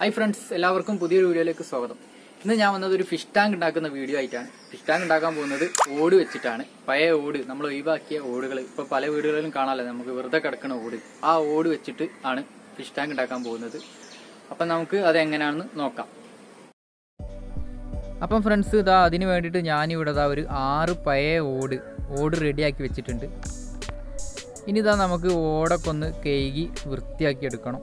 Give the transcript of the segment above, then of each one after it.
hi friends എല്ലാവർക്കും പുതിയൊരു വീഡിയോയിലേക്ക് സ്വാഗതം ഇന്ന് ഞാൻ വന്നത് ഒരു ഫിഷ് ടാങ്ക് ഉണ്ടാക്കുന്ന വീഡിയോ ആയിട്ടാണ് ഫിഷ് ടാങ്ക് ഉണ്ടാക്കാൻ പോകുന്നത് ഓട് വെച്ചിട്ടാണ് പഴയ ഓട് നമ്മൾ ഒഴിവാക്കിയ ഓടുകൾ ഇപ്പൊ പല വീടുകളിലും കാണാമല്ലോ നമുക്ക് വെറുതെ കിടക്കുന്ന ഓട് ആ ഓട് വെച്ചിട്ട് ആണ് ഫിഷ് ടാങ്ക് ഉണ്ടാക്കാൻ പോകുന്നത് അപ്പം നമുക്ക് അത് എങ്ങനെയാണെന്ന് നോക്കാം അപ്പം ഫ്രണ്ട്സ് ഇതാ അതിന് വേണ്ടിയിട്ട് ഞാനിവിടെ ഇതാ ഒരു ആറ് പഴയ ഓട് ഓട് റെഡിയാക്കി വെച്ചിട്ടുണ്ട് ഇനി ഇതാ നമുക്ക് ഓടൊക്കെ ഒന്ന് കഴുകി വൃത്തിയാക്കി എടുക്കണം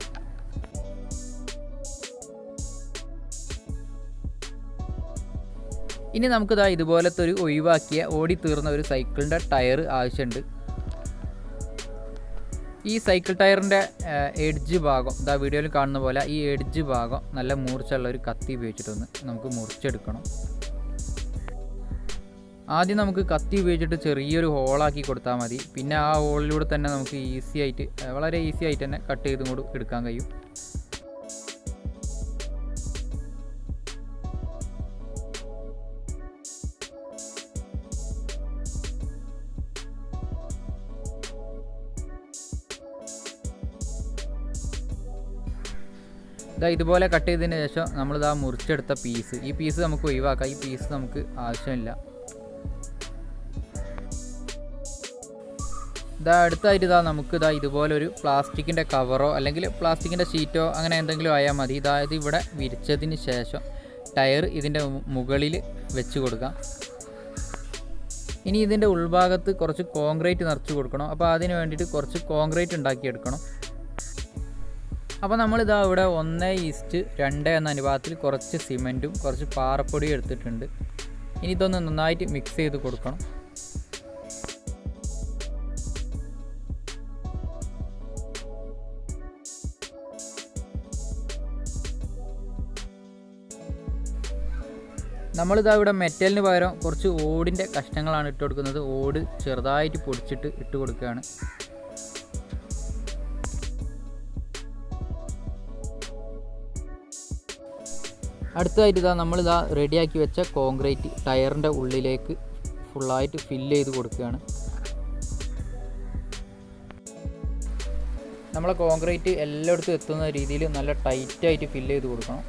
ഇനി നമുക്കിതാ ഇതുപോലത്തെ ഒരു ഒഴിവാക്കിയ ഓടി തീർന്ന ഒരു സൈക്കിളിൻ്റെ ടയർ ആവശ്യമുണ്ട് ഈ സൈക്കിൾ ടയറിൻ്റെ എഡ്ജ് ഭാഗം ഇതാ വീഡിയോയിൽ കാണുന്ന പോലെ ഈ എഡ്ജ് ഭാഗം നല്ല മൂർച്ചുള്ള ഒരു കത്തി ഉപയോഗിച്ചിട്ടൊന്ന് നമുക്ക് മുറിച്ചെടുക്കണം ആദ്യം നമുക്ക് കത്തി ഉപയോഗിച്ചിട്ട് ചെറിയൊരു ഹോളാക്കി കൊടുത്താൽ മതി പിന്നെ ആ ഹോളിലൂടെ തന്നെ നമുക്ക് ഈസി ആയിട്ട് ഏഹ് വളരെ ഈസി ആയിട്ട് തന്നെ കട്ട് ചെയ്തും കൂടി എടുക്കാൻ കഴിയും ഇതാ ഇതുപോലെ കട്ട് ചെയ്തതിന് ശേഷം നമ്മളിതാ മുറിച്ചെടുത്ത പീസ് ഈ പീസ് നമുക്ക് ഒഴിവാക്കാം ഈ പീസ് നമുക്ക് ആവശ്യമില്ല ഇതാ അടുത്തായിട്ട് ഇതാ നമുക്ക് ഇതാ ഇതുപോലെ ഒരു പ്ലാസ്റ്റിക്കിൻ്റെ കവറോ അല്ലെങ്കിൽ പ്ലാസ്റ്റിക്കിൻ്റെ ഷീറ്റോ അങ്ങനെ എന്തെങ്കിലും ആയാൽ മതി ഇതായത് ഇവിടെ വിരിച്ചതിന് ശേഷം ടയർ ഇതിൻ്റെ മുകളിൽ വെച്ച് കൊടുക്കാം ഇനി ഇതിൻ്റെ ഉൾഭാഗത്ത് കുറച്ച് കോൺക്രീറ്റ് നിറച്ച് കൊടുക്കണം അപ്പോൾ അതിന് വേണ്ടിയിട്ട് കുറച്ച് കോൺക്രീറ്റ് ഉണ്ടാക്കിയെടുക്കണം അപ്പോൾ നമ്മളിതാ ഇവിടെ ഒന്ന് ഈസ്റ്റ് രണ്ട് എന്ന അനുപാതത്തിൽ കുറച്ച് സിമെൻറ്റും കുറച്ച് പാറപ്പൊടിയും എടുത്തിട്ടുണ്ട് ഇനി ഇതൊന്ന് നന്നായിട്ട് മിക്സ് ചെയ്ത് കൊടുക്കണം നമ്മളിതാ ഇവിടെ മെറ്റലിന് പകരം കുറച്ച് ഓടിൻ്റെ കഷ്ണങ്ങളാണ് ഇട്ട് കൊടുക്കുന്നത് ഓട് ചെറുതായിട്ട് പൊടിച്ചിട്ട് ഇട്ട് കൊടുക്കുകയാണ് അടുത്തതായിട്ട് ഇതാ നമ്മളിതാ റെഡിയാക്കി വെച്ച കോൺക്രീറ്റ് ടയറിൻ്റെ ഉള്ളിലേക്ക് ഫുള്ളായിട്ട് ഫില്ല് ചെയ്ത് കൊടുക്കുകയാണ് നമ്മളെ കോൺക്രീറ്റ് എല്ലായിടത്തും എത്തുന്ന രീതിയിൽ നല്ല ടൈറ്റായിട്ട് ഫില്ല് ചെയ്ത് കൊടുക്കണം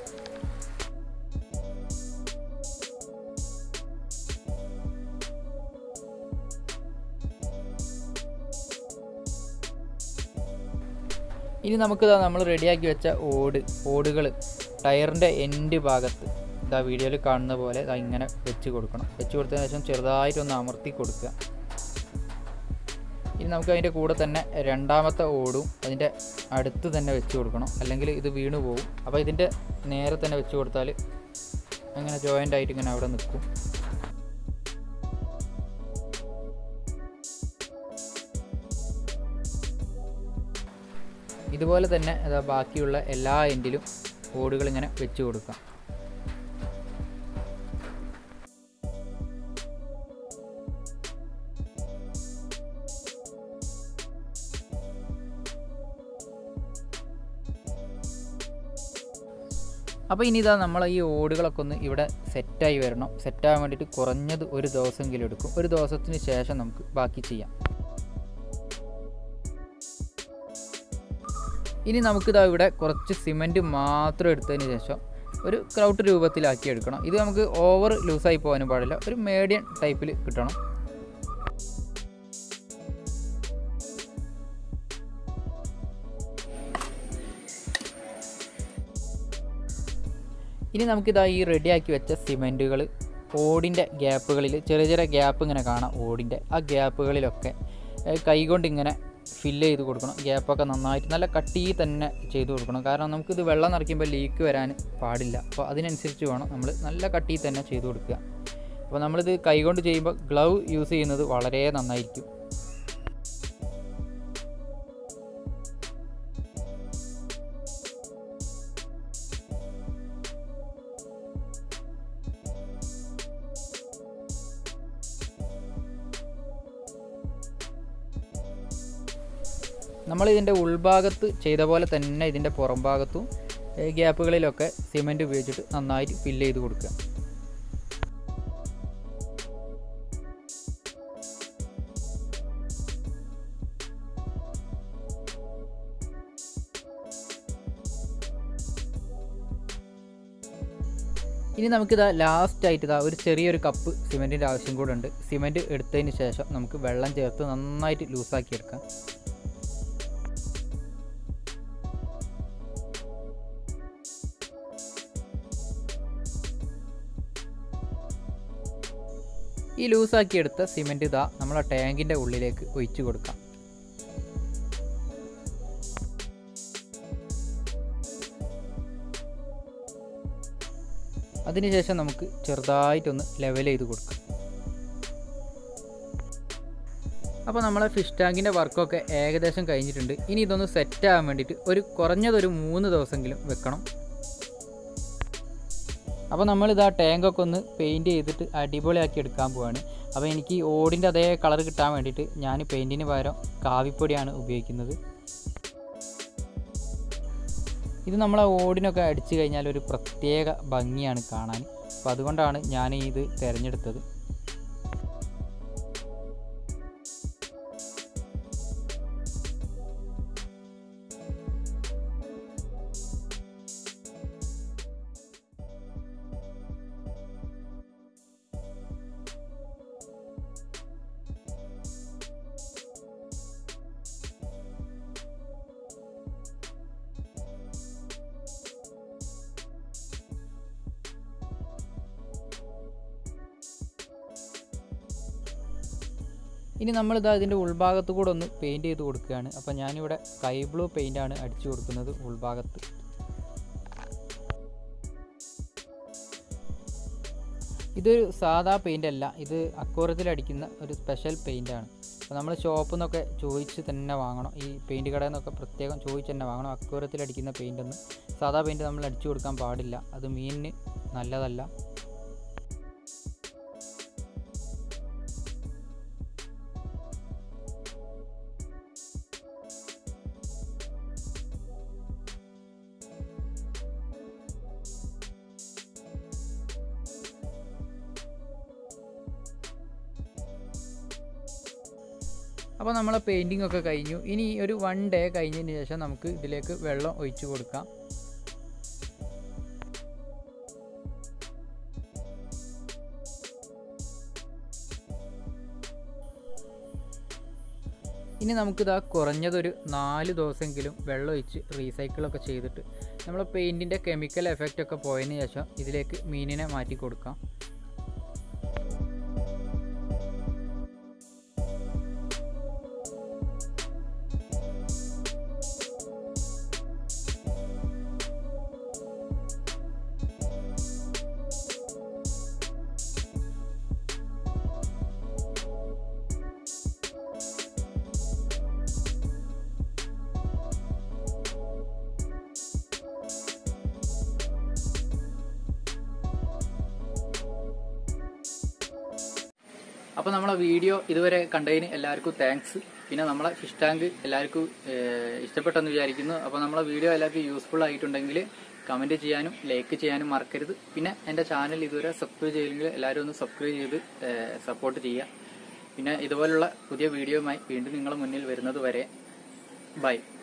ഇനി നമുക്കിതാ നമ്മൾ റെഡിയാക്കി വെച്ച ഓട് ഓടുകൾ ടയറിൻ്റെ എൻഡ് ഭാഗത്ത് ഇതാ വീഡിയോയിൽ കാണുന്ന പോലെ ഇതാ ഇങ്ങനെ വെച്ച് കൊടുക്കണം വെച്ച് കൊടുത്തതിന് ശേഷം ചെറുതായിട്ടൊന്ന് അമർത്തി കൊടുക്കുക ഇനി നമുക്ക് അതിൻ്റെ കൂടെ തന്നെ രണ്ടാമത്തെ ഓടും അതിൻ്റെ അടുത്ത് തന്നെ വെച്ച് കൊടുക്കണം അല്ലെങ്കിൽ ഇത് വീണു പോകും അപ്പോൾ ഇതിൻ്റെ നേരെ തന്നെ വെച്ച് കൊടുത്താൽ അങ്ങനെ ജോയിൻ്റ് ആയിട്ട് ഇങ്ങനെ അവിടെ നിൽക്കും ഇതുപോലെ തന്നെ അതാ ബാക്കിയുള്ള എല്ലാ എൻഡിലും ഓടുകൾ ഇങ്ങനെ വെച്ച് കൊടുക്കാം അപ്പോൾ ഇനി ഇതാ നമ്മൾ ഈ ഓടുകളൊക്കെ ഒന്ന് ഇവിടെ സെറ്റായി വരണം സെറ്റാകാൻ വേണ്ടിയിട്ട് കുറഞ്ഞത് ഒരു ദിവസമെങ്കിലും എടുക്കും ഒരു ദിവസത്തിന് ശേഷം നമുക്ക് ബാക്കി ചെയ്യാം ഇനി നമുക്കിതാ ഇവിടെ കുറച്ച് സിമെൻറ്റ് മാത്രം എടുത്തതിന് ശേഷം ഒരു ക്രൗട്ട് രൂപത്തിലാക്കി എടുക്കണം ഇത് നമുക്ക് ഓവർ ലൂസായി പോകാനും പാടില്ല ഒരു മീഡിയം ടൈപ്പിൽ കിട്ടണം ഇനി നമുക്കിതാ ഈ റെഡിയാക്കി വെച്ച സിമെൻറ്റുകൾ ഓടിൻ്റെ ഗ്യാപ്പുകളിൽ ചെറിയ ചെറിയ ഗ്യാപ്പ് ഇങ്ങനെ കാണാം ഓടിൻ്റെ ആ ഗ്യാപ്പുകളിലൊക്കെ കൈകൊണ്ട് ഇങ്ങനെ ഫില്ല് ചെയ്ത് കൊടുക്കണം ഗ്യാപ്പൊക്കെ നന്നായിട്ട് നല്ല കട്ടി തന്നെ ചെയ്ത് കൊടുക്കണം കാരണം നമുക്കിത് വെള്ളം നിറയ്ക്കുമ്പോൾ ലീക്ക് വരാൻ പാടില്ല അപ്പോൾ അതിനനുസരിച്ച് വേണം നമ്മൾ നല്ല കട്ടി തന്നെ ചെയ്ത് കൊടുക്കുക അപ്പോൾ നമ്മളിത് കൈകൊണ്ട് ചെയ്യുമ്പോൾ ഗ്ലൗ യൂസ് ചെയ്യുന്നത് വളരെ നന്നായിരിക്കും നമ്മൾ ഇതിൻ്റെ ഉൾഭാഗത്ത് ചെയ്ത പോലെ തന്നെ ഇതിൻ്റെ പുറം ഭാഗത്തും ഗ്യാപ്പുകളിലൊക്കെ സിമെൻറ്റ് ഉപയോഗിച്ചിട്ട് നന്നായിട്ട് ഫില്ല് ചെയ്ത് കൊടുക്കുക ഇനി നമുക്കിതാ ലാസ്റ്റ് ആയിട്ട് ഇതാ ഒരു ചെറിയൊരു കപ്പ് സിമെൻറ്റിൻ്റെ ആവശ്യം കൂടെ ഉണ്ട് സിമെൻറ്റ് എടുത്തതിന് ശേഷം നമുക്ക് വെള്ളം ചേർത്ത് നന്നായിട്ട് ലൂസാക്കി എടുക്കാം ഈ ലൂസാക്കി എടുത്ത സിമെൻറ്റ് ഇതാ നമ്മളെ ടാങ്കിൻ്റെ ഉള്ളിലേക്ക് ഒഴിച്ചു കൊടുക്കാം അതിനുശേഷം നമുക്ക് ചെറുതായിട്ടൊന്ന് ലെവൽ ചെയ്ത് കൊടുക്കാം അപ്പോൾ നമ്മളെ ഫിഷ് ടാങ്കിൻ്റെ വർക്കൊക്കെ ഏകദേശം കഴിഞ്ഞിട്ടുണ്ട് ഇനി ഇതൊന്ന് സെറ്റ് ആകാൻ വേണ്ടിയിട്ട് ഒരു കുറഞ്ഞതൊരു മൂന്ന് ദിവസമെങ്കിലും വെക്കണം അപ്പോൾ നമ്മളിത് ആ ടാങ്കൊക്കെ ഒന്ന് പെയിൻറ്റ് ചെയ്തിട്ട് അടിപൊളിയാക്കി എടുക്കാൻ പോവാണ് അപ്പോൾ എനിക്ക് ഈ ഓടിൻ്റെ അതേ കളർ കിട്ടാൻ വേണ്ടിയിട്ട് ഞാൻ പെയിൻറ്റിന് പകരം കാവിപ്പൊടിയാണ് ഉപയോഗിക്കുന്നത് ഇത് നമ്മളെ ഓടിനൊക്കെ അടിച്ചു കഴിഞ്ഞാൽ ഒരു പ്രത്യേക ഭംഗിയാണ് കാണാൻ അപ്പോൾ അതുകൊണ്ടാണ് ഞാൻ ഇത് തിരഞ്ഞെടുത്തത് ഇനി നമ്മളിതാ ഇതിൻ്റെ ഉൾഭാഗത്ത് കൂടെ ഒന്ന് പെയിൻറ്റ് ചെയ്ത് കൊടുക്കുകയാണ് അപ്പോൾ ഞാനിവിടെ സ്കൈ ബ്ലൂ പെയിൻ്റാണ് അടിച്ചു കൊടുക്കുന്നത് ഉൾഭാഗത്ത് ഇതൊരു സാധാ പെയിൻ്റ് അല്ല ഇത് അക്വറത്തിൽ അടിക്കുന്ന ഒരു സ്പെഷ്യൽ പെയിൻ്റാണ് അപ്പോൾ നമ്മൾ ഷോപ്പിൽ നിന്നൊക്കെ ചോദിച്ച് തന്നെ വാങ്ങണം ഈ പെയിൻറ്റ് കടയിൽ നിന്നൊക്കെ പ്രത്യേകം ചോദിച്ച് തന്നെ വാങ്ങണം അക്വറത്തിൽ അടിക്കുന്ന പെയിൻ്റ് ഒന്നും സാധാ പെയിൻറ്റ് നമ്മൾ അടിച്ചു കൊടുക്കാൻ പാടില്ല അത് മീനിന് നല്ലതല്ല അപ്പോൾ നമ്മളെ പെയിൻറ്റിംഗ് ഒക്കെ കഴിഞ്ഞു ഇനി ഒരു വൺ ഡേ കഴിഞ്ഞതിന് ശേഷം നമുക്ക് ഇതിലേക്ക് വെള്ളം ഒഴിച്ചു കൊടുക്കാം ഇനി നമുക്കിതാ കുറഞ്ഞതൊരു നാല് ദിവസമെങ്കിലും വെള്ളം ഒഴിച്ച് റീസൈക്കിളൊക്കെ ചെയ്തിട്ട് നമ്മളെ പെയിൻറ്റിൻ്റെ കെമിക്കൽ എഫക്റ്റ് ഒക്കെ പോയതിന് ശേഷം ഇതിലേക്ക് മീനിനെ മാറ്റി കൊടുക്കാം അപ്പോൾ നമ്മളെ വീഡിയോ ഇതുവരെ കണ്ടതിന് എല്ലാവർക്കും താങ്ക്സ് പിന്നെ നമ്മളെ ഫിഷ് ടാങ്ക് എല്ലാവർക്കും ഏഹ്, ഇഷ്ടപ്പെട്ടെന്ന് വിചാരിക്കുന്നു അപ്പോൾ നമ്മളെ വീഡിയോ എല്ലാവർക്കും യൂസ്ഫുൾ ആയിട്ടുണ്ടെങ്കിൽ കമൻറ്റ് ചെയ്യാനും ലൈക്ക് ചെയ്യാനും മറക്കരുത് പിന്നെ എൻ്റെ ചാനൽ ഇതുവരെ സബ്സ്ക്രൈബ് ചെയ്തില്ലെങ്കിൽ എല്ലാവരും ഒന്ന് സബ്സ്ക്രൈബ് ചെയ്ത് സപ്പോർട്ട് ചെയ്യുക പിന്നെ ഇതുപോലുള്ള പുതിയ വീഡിയോയുമായി വീണ്ടും നിങ്ങളുടെ മുന്നിൽ വരുന്നത് വരെ ബൈ